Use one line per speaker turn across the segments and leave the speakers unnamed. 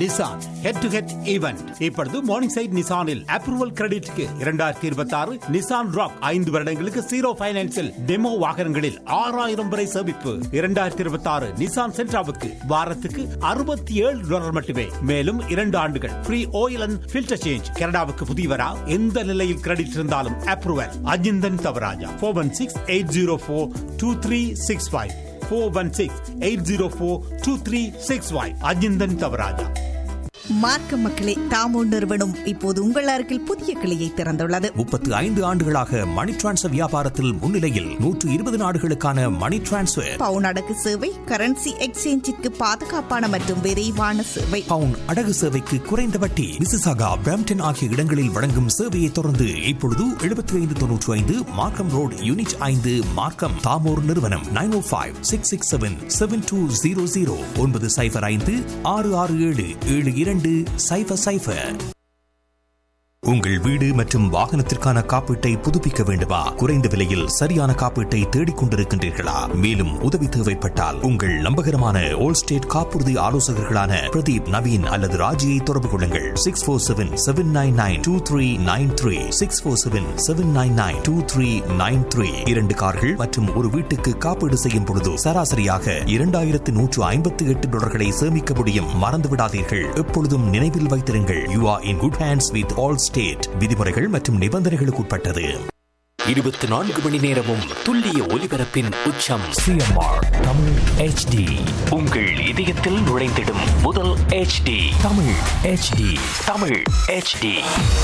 Nissan head to head event இப்பொழுது Morningside நிசானில் approval கிரெடிட்க்கு இரண்டாயிரத்தி இருபத்தி ஆறு நிசான் ராக் ஐந்து வருடங்களுக்கு ஜீரோ பைனான்சில் டெமோ வாகனங்களில் ஆறாயிரம் வரை சேமிப்பு இரண்டாயிரத்தி இருபத்தி ஆறு நிசான் சென்ட்ராவுக்கு வாரத்துக்கு அறுபத்தி ஏழு டாலர் மட்டுமே மேலும் இரண்டு ஆண்டுகள் free oil and filter change கனடாவுக்கு புதியவரா எந்த நிலையில் கிரெடிட் இருந்தாலும் approval Ajinthan Thavarajah four one six eight zero four two three six five four one six eight zero four two three six five Ajinthan Thavarajah
மார்க்க மக்களே தாமோ நிறுவனம் இப்போது உங்கள் அருகில் புதிய கிளையை திறந்துள்ளது
முப்பத்து ஐந்து ஆண்டுகளாக மணி டிரான்ஸ்ஃபர் வியாபாரத்தில் முன்னிலையில் நூற்று இருபது நாடுகளுக்கான மணி டிரான்ஸ்ஃபர்
பவுன் அடகு சேவை கரன்சி எக்ஸ்சேஞ்சிற்கு பாதுகாப்பான மற்றும் விரைவான சேவை
பவுன் அடகு சேவைக்கு குறைந்த வட்டி மிசிசாகா பிராம்டன் ஆகிய இடங்களில் வழங்கும் சேவையை தொடர்ந்து இப்பொழுது எழுபத்தி ஐந்து தொன்னூற்றி ஐந்து மார்க்கம் ரோடு யூனிட் ஐந்து மார்க்கம் தாமோர் நிறுவனம் nine O five six six seven seven two zero zero ஒன்பது சைபர் ஐந்து ஆறு ஆறு ஏழு ஏழு இரண்டு சைபர் சைபர் உங்கள் வீடு மற்றும் வாகனத்திற்கான காப்பீட்டை புதுப்பிக்க வேண்டுமா குறைந்த விலையில் சரியான காப்பீட்டை தேடிக் கொண்டிருக்கின்றீர்களா மேலும் உதவி தேவைப்பட்டால் உங்கள் நம்பகரமான ஓல் ஸ்டேட் காப்புறுதி ஆலோசகர்களான பிரதீப் நவீன் அல்லது ராஜியை தொடர்பு கொள்ளுங்கள் six four seven seven nine nine two three nine three six four seven seven nine nine two three nine three இரண்டு கார்கள் மற்றும் ஒரு வீட்டுக்கு காப்பீடு செய்யும் பொழுது சராசரியாக இரண்டாயிரத்து நூற்று ஐம்பத்தி எட்டு டாலர்களை சேமிக்க முடியும் மறந்து விடாதீர்கள் எப்பொழுதும் நினைவில் வைத்திருங்கள் you are in good hands with Allstate விதிமுறைகள் மற்றும் நிபந்தனைகளுக்கு உட்பட்டது இருபத்தி நான்கு மணி நேரமும் துல்லிய ஒலிபரப்பின் உச்சம் சிஎம்ஆர் தமிழ் ஹெச்டி உங்கள் இதயத்தில் நுழைந்திடும் முதல் HD Tamil HD Tamil HD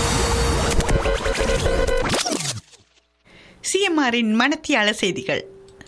சிஎம்ஆரின் மனத்தியால செய்திகள்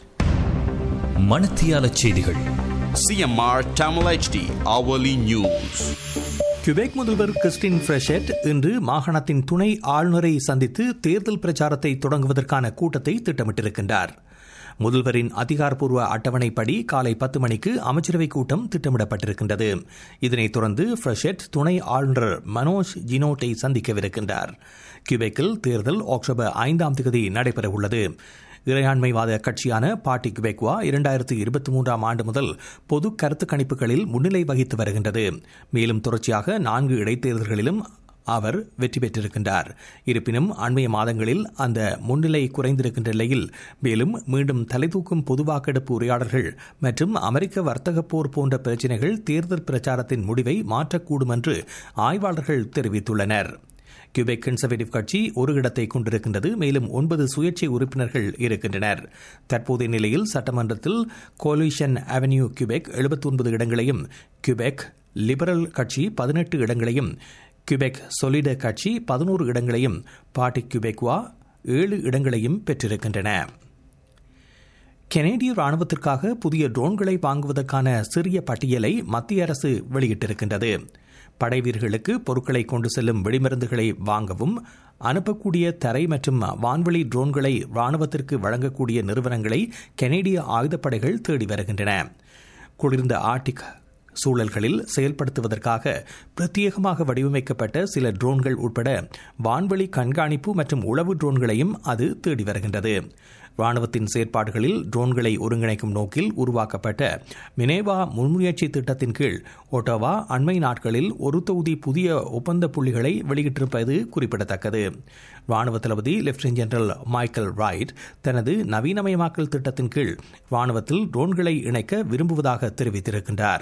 மணத்தியால செய்திகள்
CMR Tamil HD hourly news.
Quebec முதல்வர் கிறிஸ்டின் ஃப்ரெஷெட் இன்று மாகாணத்தின் துணை ஆளுநரை சந்தித்து தேர்தல் பிரச்சாரத்தை தொடங்குவதற்கான கூட்டத்தை திட்டமிட்டிருக்கின்றார் முதல்வரின் அதிகாரப்பூர்வ அட்டவணைப்படி காலை பத்து மணிக்கு அமைச்சரவை கூட்டம் திட்டமிடப்பட்டிருக்கின்றது இதனைத் தொடர்ந்து ஃப்ரெஷெட் துணை ஆளுநர் மனோஜ் ஜினோட்டை சந்திக்கவிருக்கின்றார் கியூபெக்கில் தேர்தல் அக்டோபர் ஐந்தாம் தேதி நடைபெறவுள்ளது இறையாண்மைவாத கட்சியான பார்ட்டி குபெக்வா இரண்டாயிரத்து இருபத்தி மூன்றாம் ஆண்டு முதல் பொது கருத்து கணிப்புகளில் முன்னிலை வகித்து வருகின்றது மேலும் தொடர்ச்சியாக நான்கு இடைத்தேர்தல்களிலும் அவர் வெற்றி பெற்றிருக்கின்றார் இருப்பினும் அண்மைய மாதங்களில் அந்த முன்னிலை குறைந்திருக்கின்ற நிலையில் மேலும் மீண்டும் தலைதூக்கும் பொது வாக்கெடுப்பு உரையாடல்கள் மற்றும் அமெரிக்க வர்த்தக போர் போன்ற பிரச்சினைகள் தேர்தல் பிரச்சாரத்தின் முடிவை மாற்றக்கூடும் என்று ஆய்வாளர்கள் தெரிவித்துள்ளனர் கியூபெக் கன்சர்வேட்டிவ் கட்சி ஒரு இடத்தை கொண்டிருக்கின்றது மேலும் ஒன்பது சுயேட்சை உறுப்பினர்கள் இருக்கின்றனர் தற்போதைய நிலையில் சட்டமன்றத்தில் கோலிஷன் அவென்யூ கியூபெக் எழுபத்தி ஒன்பது இடங்களையும் கியூபெக் லிபரல் கட்சி பதினெட்டு இடங்களையும் கியூபெக் சொலிட கட்சி பதினோரு இடங்களையும் பார்ட்டி கியூபெக்வா ஏழு இடங்களையும் பெற்றிருக்கின்றன கெனேடிய ராணுவத்திற்காக புதிய ட்ரோன்களை வாங்குவதற்கான சிறிய பட்டியலை மத்திய அரசு வெளியிட்டிருக்கின்றது படைவீரர்களுக்கு பொருட்களை கொண்டு செல்லும் வெடிமருந்துகளை வாங்கவும் அனுப்பக்கூடிய தரை மற்றும் வான்வெளி ட்ரோன்களை ராணுவத்திற்கு வழங்கக்கூடிய நிறுவனங்களை கெனேடிய ஆயுதப்படைகள் தேடி வருகின்றன குளிர்ந்த ஆர்டிக் சூழல்களில் செயல்படுத்துவதற்காக பிரத்யேகமாக வடிவமைக்கப்பட்ட சில ட்ரோன்கள் உட்பட வான்வெளி கண்காணிப்பு மற்றும் உளவு ட்ரோன்களையும் அது தேடி வருகின்றது ராணுவத்தின் செயற்பாடுகளில் ட்ரோன்களை ஒருங்கிணைக்கும் நோக்கில் உருவாக்கப்பட்ட மினேவா முன்முயற்சி திட்டத்தின் கீழ் ஒட்டோவா அண்மை நாட்களில் ஒரு தொகுதி புதிய ஒப்பந்த புள்ளிகளை வெளியிட்டிருப்பது குறிப்பிடத்தக்கது ராணுவ தளபதி லெப்டினன்ட் ஜெனரல் மைக்கேல் ரைட் தனது நவீனமயமாக்கல் திட்டத்தின் கீழ் ராணுவத்தில் ட்ரோன்களை இணைக்க விரும்புவதாக தெரிவித்திருக்கின்றார்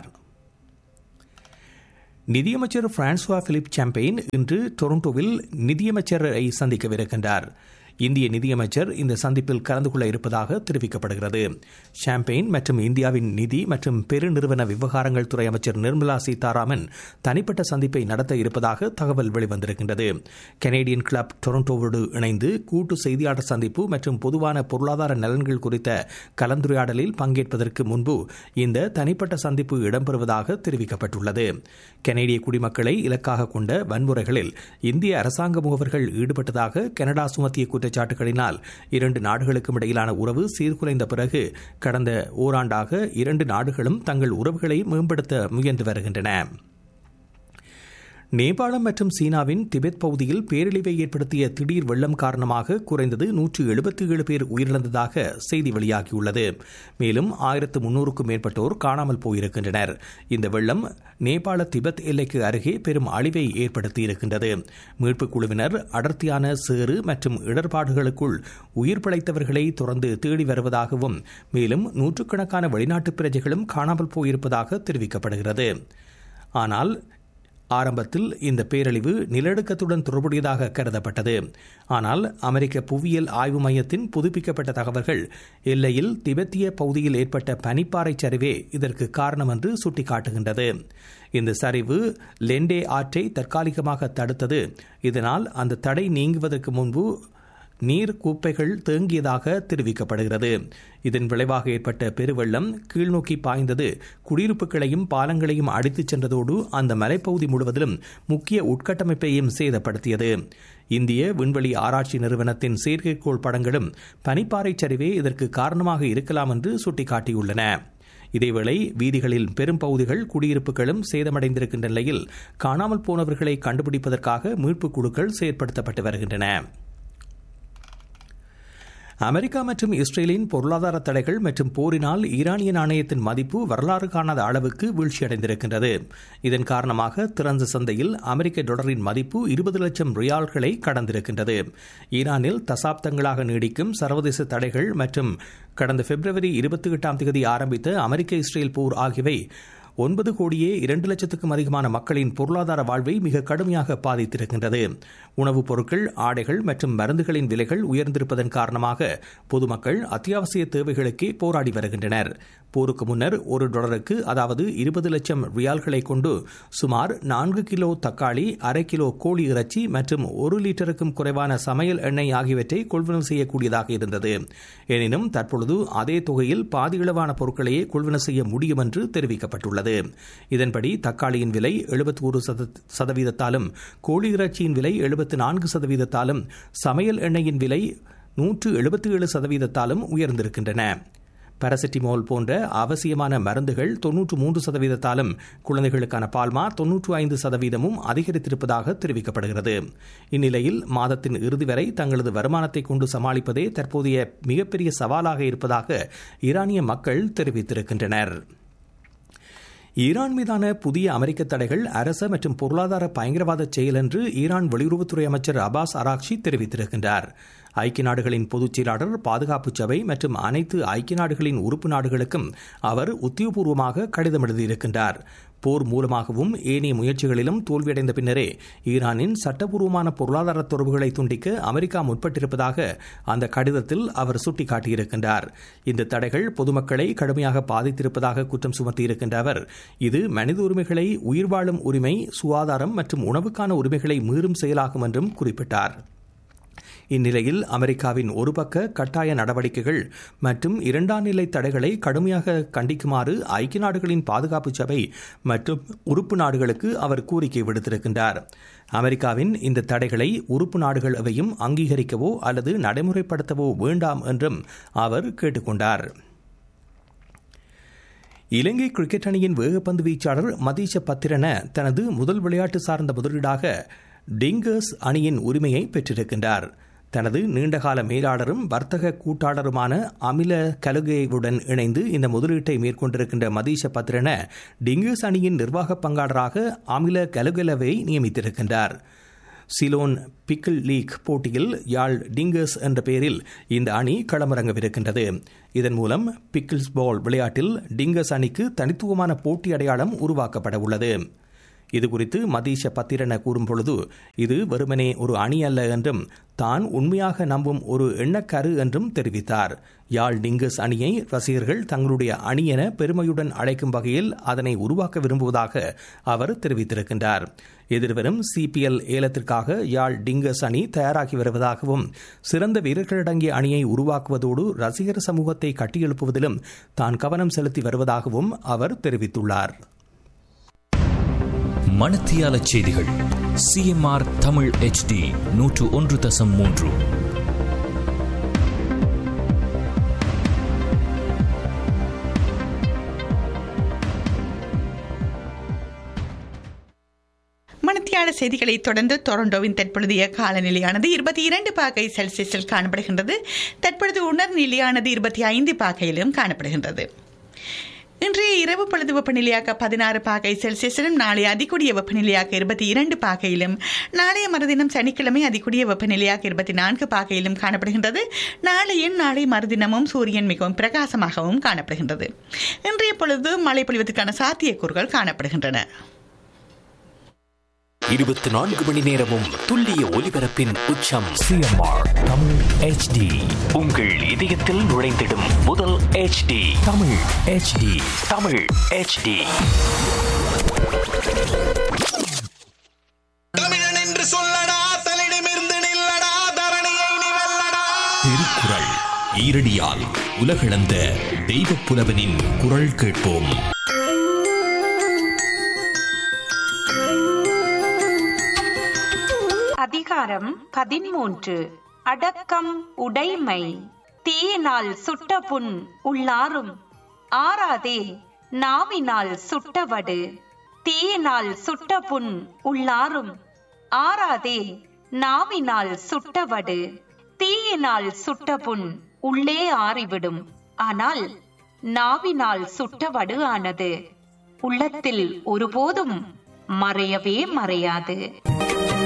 நிதியமைச்சர் பிரான்சுவா பிலிப் சாம்பெயின் இன்று டொரண்டோவில் நிதியமைச்சரை சந்திக்கவிருக்கின்றார் இந்திய நிதியமைச்சர் இந்த சந்திப்பில் கலந்து கொள்ள இருப்பதாக தெரிவிக்கப்படுகிறது ஷாம்பெயின் மற்றும் இந்தியாவின் நிதி மற்றும் பெருநிறுவன விவகாரங்கள் துறை அமைச்சர் நிர்மலா சீதாராமன் தனிப்பட்ட சந்திப்பை நடத்த இருப்பதாக தகவல் வெளிவந்திருக்கின்றது கனேடியன் கிளப் டொரண்டோவோடு இணைந்து கூட்டு செய்தியாளர் சந்திப்பு மற்றும் பொதுவான பொருளாதார நலன்கள் குறித்த கலந்துரையாடலில் பங்கேற்பதற்கு முன்பு இந்த தனிப்பட்ட சந்திப்பு இடம்பெறுவதாக தெரிவிக்கப்பட்டுள்ளது கனேடிய குடிமக்களை இலக்காக கொண்ட வன்முறைகளில் இந்திய அரசாங்க முகவர்கள் ஈடுபட்டதாக கனடா சுமத்திய குற்றச்சாட்டுகளினால் இரண்டு நாடுகளுக்கும் இடையிலான உறவு சீர்குலைந்த பிறகு கடந்த ஓராண்டாக இரண்டு நாடுகளும் தங்கள் உறவுகளை மேம்படுத்த முயன்று வருகின்றன நேபாளம் மற்றும் சீனாவின் திபெத் பகுதியில் பேரழிவை ஏற்படுத்திய திடீர் வெள்ளம் காரணமாக குறைந்தது நூற்று எழுபத்தி ஏழு பேர் உயிரிழந்ததாக செய்தி வெளியாகியுள்ளது மேலும் ஆயிரத்து முன்னூறுக்கும் மேற்பட்டோர் காணாமல் போயிருக்கின்றனர் இந்த வெள்ளம் நேபாள திபெத் எல்லைக்கு அருகே பெரும் அழிவை ஏற்படுத்தியிருக்கின்றது மீட்புக் குழுவினர் அடர்த்தியான சேறு மற்றும் இடர்பாடுகளுக்குள் உயிர் பிழைத்தவர்களை தொடர்ந்து தேடி வருவதாகவும் மேலும் நூற்றுக்கணக்கான வெளிநாட்டு பிரஜைகளும் காணாமல் போயிருப்பதாக தெரிவிக்கப்படுகிறது ஆனால் ஆரம்பத்தில் இந்த பேரழிவு நிலநடுக்கத்துடன் தொடர்புடையதாக கருதப்பட்டது ஆனால் அமெரிக்க புவியியல் ஆய்வு மையத்தின் புதுப்பிக்கப்பட்ட தகவல்கள் எல்லையில் திபெத்திய பகுதியில் ஏற்பட்ட பனிப்பாறை சரிவே இதற்கு காரணம் என்று சுட்டிக்காட்டுகின்றது இந்த சரிவு லெண்டே ஆற்றை தற்காலிகமாக தடுத்தது இதனால் அந்த தடை நீங்குவதற்கு முன்பு நீர் குப்பைகள் தேங்கியதாக தெரிவிக்கப்படுகிறது இதன் விளைவாக ஏற்பட்ட பெருவெள்ளம் கீழ்நோக்கி பாய்ந்தது குடியிருப்புகளையும் பாலங்களையும் அடித்துச் சென்றதோடு அந்த மலைப்பகுதி முழுவதிலும் முக்கிய உட்கட்டமைப்பையும் சேதப்படுத்தியது இந்திய விண்வெளி ஆராய்ச்சி நிறுவனத்தின் செயற்கைக்கோள் படங்களும் பனிப்பாறை சரிவே இதற்கு காரணமாக இருக்கலாம் என்று சுட்டிக்காட்டியுள்ளன இதேவேளை வீதிகளில் பெரும் பகுதிகள் குடியிருப்புகளும் சேதமடைந்திருக்கின்ற நிலையில் காணாமல் போனவர்களை கண்டுபிடிப்பதற்காக மீட்புக் குழுக்கள் செயற்படுத்தப்பட்டு வருகின்றன அமெரிக்கா மற்றும் இஸ்ரேலின் பொருளாதார தடைகள் மற்றும் போரினால் ஈரானிய நாணயத்தின் மதிப்பு வரலாறு காணாத அளவுக்கு வீழ்ச்சியடைந்திருக்கின்றது இதன் காரணமாக திறந்த சந்தையில் அமெரிக்க டாலரின் மதிப்பு இருபது லட்சம் ரியால்களை கடந்திருக்கின்றது ஈரானில் தசாப்தங்களாக நீடிக்கும் சர்வதேச தடைகள் மற்றும் கடந்த பிப்ரவரி இருபத்தி எட்டாம் தேதி ஆரம்பித்த அமெரிக்க இஸ்ரேல் போர் ஆகியவை ஒன்பது கோடியே இரண்டு லட்சத்துக்கும் அதிகமான மக்களின் பொருளாதார வாழ்வை மிக கடுமையாக பாதித்திருக்கின்றது உணவுப் பொருட்கள் ஆடைகள் மற்றும் மருந்துகளின் விலைகள் உயர்ந்திருப்பதன் காரணமாக பொதுமக்கள் அத்தியாவசிய தேவைகளுக்கே போராடி வருகின்றனர் போருக்கு முன்னர் ஒரு டாலருக்கு அதாவது இருபது லட்சம் ரியால்களை கொண்டு சுமார் நான்கு கிலோ தக்காளி அரை கிலோ கோழி இறைச்சி மற்றும் ஒரு லிட்டருக்கும் குறைவான சமையல் எண்ணெய் ஆகியவற்றை கொள்வனவு செய்யக்கூடியதாக இருந்தது எனினும் தற்பொழுது அதே தொகையில் பாதியளவான பொருட்களையே கொள்வனவு செய்ய முடியும் என்று தெரிவிக்கப்பட்டுள்ளது இதன்படி தக்காளியின் விலை எழுபத்தி ஒரு சதவீதத்தாலும் கோழி இறைச்சியின் விலை எழுபத்தி நான்கு சதவீதத்தாலும் சமையல் எண்ணெயின் விலை நூற்று எழுபத்தி ஏழு சதவீதத்தாலும் உயர்ந்திருக்கின்றன பாராசிட்டிமோல் போன்ற அவசியமான மருந்துகள் தொன்னூற்று மூன்று சதவீதத்தாலும் குழந்தைகளுக்கான பால்மா தொன்னூற்று ஐந்து சதவீதமும் அதிகரித்திருப்பதாக தெரிவிக்கப்படுகிறது இந்நிலையில் மாதத்தின் இறுதி வரை தங்களது வருமானத்தை கொண்டு சமாளிப்பதே தற்போதைய மிகப்பெரிய சவாலாக இருப்பதாக ஈரானிய மக்கள் தெரிவித்திருக்கின்றனர் ஈரான் மீதான புதிய அமெரிக்க தடைகள் அரச மற்றும் பொருளாதார பயங்கரவாத செயல் என்று ஈரான் வெளியுறவுத்துறை அமைச்சர் அபாஸ் அராக்ஷி தெரிவித்திருக்கின்றார் ஐக்கிய நாடுகளின் பொதுச் செயலாளர் பாதுகாப்பு சபை மற்றும் அனைத்து ஐக்கிய நாடுகளின் உறுப்பு நாடுகளுக்கும் அவர் உத்தியோகபூர்வமாக கடிதம் எழுதியிருக்கின்றார் போர் மூலமாகவும் ஏனைய முயற்சிகளிலும் தோல்வியடைந்த பின்னரே ஈரானின் சட்டப்பூர்வமான பொருளாதார தொடர்புகளை துண்டிக்க அமெரிக்கா முற்பட்டிருப்பதாக அந்த கடிதத்தில் அவர் சுட்டிக்காட்டியிருக்கின்றார் இந்த தடைகள் பொதுமக்களை கடுமையாக பாதித்திருப்பதாக குற்றம் சுமத்தியிருக்கின்ற அவர் இது மனித உரிமைகளை உயிர் வாழும் உரிமை சுகாதாரம் மற்றும் உணவுக்கான உரிமைகளை மீறும் செயலாகும் என்றும் குறிப்பிட்டார் இந்நிலையில் அமெரிக்காவின் ஒரு பக்க கட்டாய நடவடிக்கைகள் மற்றும் இரண்டாம் நிலை தடைகளை கடுமையாக கண்டிக்குமாறு ஐக்கிய நாடுகளின் பாதுகாப்பு சபை மற்றும் உறுப்பு நாடுகளுக்கு அவர் கோரிக்கை விடுத்திருக்கின்றார் அமெரிக்காவின் இந்த தடைகளை உறுப்பு நாடுகள் எவையும் அங்கீகரிக்கவோ அல்லது நடைமுறைப்படுத்தவோ வேண்டாம் என்றும் அவர் கேட்டுக்கொண்டார் இலங்கை கிரிக்கெட் அணியின் வேகப்பந்து வீச்சாளர் மதீஷ பத்திரன தனது முதல் விளையாட்டு சார்ந்த முதலீடாக டிங்கர்ஸ் அணியின் உரிமையை பெற்றிருக்கின்றார் தனது நீண்டகால மேலாளரும் வர்த்தக கூட்டாளருமான அமில கலுகேவுடன் இணைந்து இந்த முதலீட்டை மேற்கொண்டிருக்கின்ற மதீஷ பத்ரன டிங்கர்ஸ் அணியின் நிர்வாக பங்காளராக அமில கலுகலவை நியமித்திருக்கின்றார் சிலோன் பிக்கிள் லீக் போட்டியில் யாழ் டிங்கர்ஸ் என்ற பெயரில் இந்த அணி களமிறங்கவிருக்கின்றது இதன் மூலம் பிக்கிள்ஸ் பால் விளையாட்டில் டிங்கர்ஸ் அணிக்கு தனித்துவமான போட்டி அடையாளம் உருவாக்கப்பட உள்ளது இதுகுறித்து மதீஷ பத்திரன கூறும்பொழுது இது வெறுமனே ஒரு அணி அல்ல என்றும் தான் உண்மையாக நம்பும் ஒரு எண்ணக்கரு என்றும் தெரிவித்தார் யாழ் டிங்கஸ் அணியை ரசிகர்கள் தங்களுடைய அணி என பெருமையுடன் அழைக்கும் வகையில் அதனை உருவாக்க விரும்புவதாக அவர் தெரிவித்திருக்கின்றார் எதிர்வரும் சிபிஎல் ஏலத்திற்காக யாழ் டிங்கஸ் அணி தயாராகி வருவதாகவும் சிறந்த வீரர்களடங்கிய அணியை உருவாக்குவதோடு ரசிகர் சமூகத்தை கட்டியெழுப்புவதிலும் தான் கவனம் செலுத்தி வருவதாகவும் அவர் தெரிவித்துள்ளார்
மணத்தியால செய்திகள் சிஎம்ஆர் தமிழ் ஹெச்டி நூற்று ஒன்று தசம் மூன்று
மணத்தியால
மணித்தியால செய்திகளை தொடர்ந்து டொரண்டோவின் தற்பொழுதைய காலநிலையானது இருபத்தி இரண்டு பாகை செல்சியஸில் காணப்படுகின்றது தற்பொழுது உணர் நிலையானது இருபத்தி ஐந்து பாகையிலும் காணப்படுகின்றது இன்றைய இரவு பொழுது வெப்பநிலையாக பதினாறு பாகை செல்சியஸிலும் நாளை அதிகூடிய வெப்பநிலையாக இருபத்தி இரண்டு பாகையிலும் நாளைய மறுதினம் சனிக்கிழமை அதிகூடிய வெப்பநிலையாக இருபத்தி நான்கு பாகையிலும் காணப்படுகின்றது நாளையும் நாளை மறுதினமும் சூரியன் மிகவும் பிரகாசமாகவும் காணப்படுகின்றது இன்றைய பொழுது மழை பொழிவதற்கான சாத்தியக்கூறுகள் காணப்படுகின்றன
இருபத்தி நான்கு மணி நேரமும் துல்லிய ஒலிபரப்பின் உச்சம்
சிஎம்ஆர் தமிழ் HD
உங்கள் இதயத்தில் நுழைந்திடும் முதல் HD
Tamil HD
Tamil HD
தமிழன் என்று சொல்லடா தலிடமிருந்து நில்லடா தரணியை நீ வெல்லடா
திருக்குறள் ஈரடியால் உலகளந்த தெய்வப் புலவனின் குரல் கேட்போம்
அதிகாரம் பதிமூன்று அடக்கம் உடைமை தீயினால் சுட்ட புண் உள்ளாரும் ஆறாதே நாவினால் சுட்டவடு தீயினால் சுட்ட புண் உள்ளாரும் ஆறாதே நாவினால் சுட்டவடு தீயினால் சுட்ட புண் உள்ளே ஆறிவிடும் ஆனால் நாவினால் சுட்டவடு ஆனது உள்ளத்தில் ஒருபோதும் மறையவே மறையாது